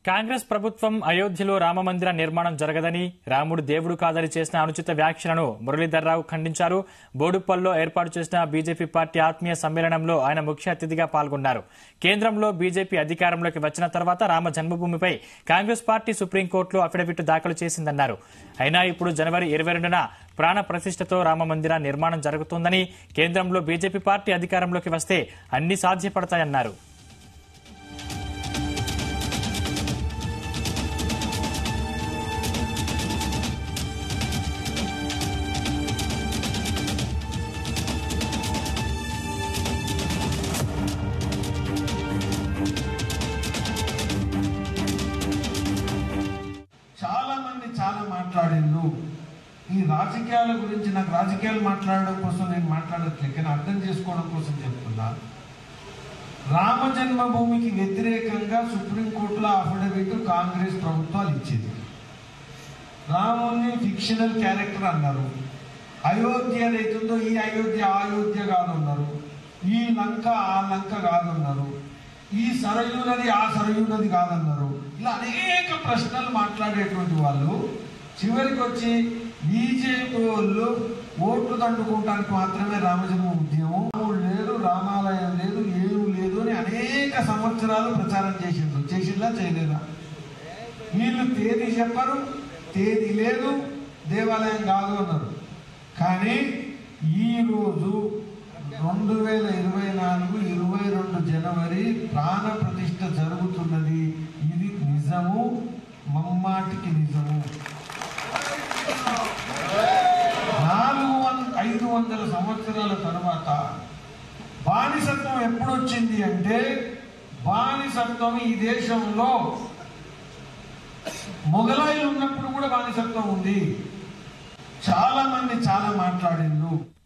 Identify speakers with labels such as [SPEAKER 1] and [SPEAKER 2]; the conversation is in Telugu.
[SPEAKER 1] కాంగ్రెస్ ప్రభుత్వం అయోధ్యలో రామమందిర నిర్మాణం జరగదని రాముడు దేవుడు కాదని చేసిన అనుచిత వ్యాఖ్యలను మురళీధర్రావు ఖండించారు బోడుప్పల్లో ఏర్పాటు చేసిన బీజేపీ పార్టీ ఆత్మీయ సమ్మేళనంలో ఆయన ముఖ్య అతిథిగా పాల్గొన్నారు కేంద్రంలో బీజేపీ అధికారంలోకి వచ్చిన తర్వాత రామ జన్మభూమిపై కాంగ్రెస్ పార్టీ సుప్రీంకోర్టులో అఫిడవిట్ దాఖలు చేసిందన్నారు అయినా ఇప్పుడు జనవరి ఇరవై రెండున ప్రాణ ప్రతిష్టతో రామమందిర నిర్మాణం జరుగుతోందని కేంద్రంలో బీజేపీ పార్టీ అధికారంలోకి వస్తే అన్ని సాధ్యపడతాయన్నారు
[SPEAKER 2] చాలా మంది చాలా మాట్లాడిండ్రు ఈ రాజకీయాల గురించి నాకు రాజకీయాలు మాట్లాడడం కోసం నేను మాట్లాడట్లేదు కానీ అర్థం చేసుకోవడం కోసం చెప్తున్నా రామ జన్మభూమికి వ్యతిరేకంగా సుప్రీంకోర్టులో అఫిడవిట్ కాంగ్రెస్ ప్రభుత్వాలు ఇచ్చింది రాముని ఫిక్షనల్ క్యారెక్టర్ అన్నారు అయోధ్య ఏదైతుందో ఈ అయోధ్య ఆ అయోధ్య కాదన్నారు ఈ లంక ఆ లంక కాదన్నారు ఈ సరయూ నది ఆ సరయూ నది కాదన్నారు ఇలా అనేక ప్రశ్నలు మాట్లాడేటువంటి వాళ్ళు చివరికి వచ్చి బీజేపీ వాళ్ళు ఓట్లు దండుకోవటానికి మాత్రమే రామజన్మ ఉద్యమం రాముడు లేదు రామాలయం లేదు ఏం లేదు అని అనేక సంవత్సరాలు ప్రచారం చేసిండ్రు చేసిందా చేయలేదా వీళ్ళు తేదీ చెప్పరు తేదీ లేదు దేవాలయం కాదు అన్నారు కానీ ఈ రోజు రెండు వేల ఇరవై నాలుగు ఇరవై రెండు జనవరి ప్రాణ ప్రతిష్ఠ జరుగుతున్నది ఇది నిజము మమ్మాటికి నిజము నాలుగు వం- ఐదు వందల సంవత్సరాల తర్వాత బానిసత్వం ఎప్పుడు వచ్చింది అంటే బానిసత్వం ఈ దేశంలో మొఘలాయిలు ఉన్నప్పుడు కూడా బానిసత్వం ఉంది చాలా మంది చాలా మాట్లాడిండ్రు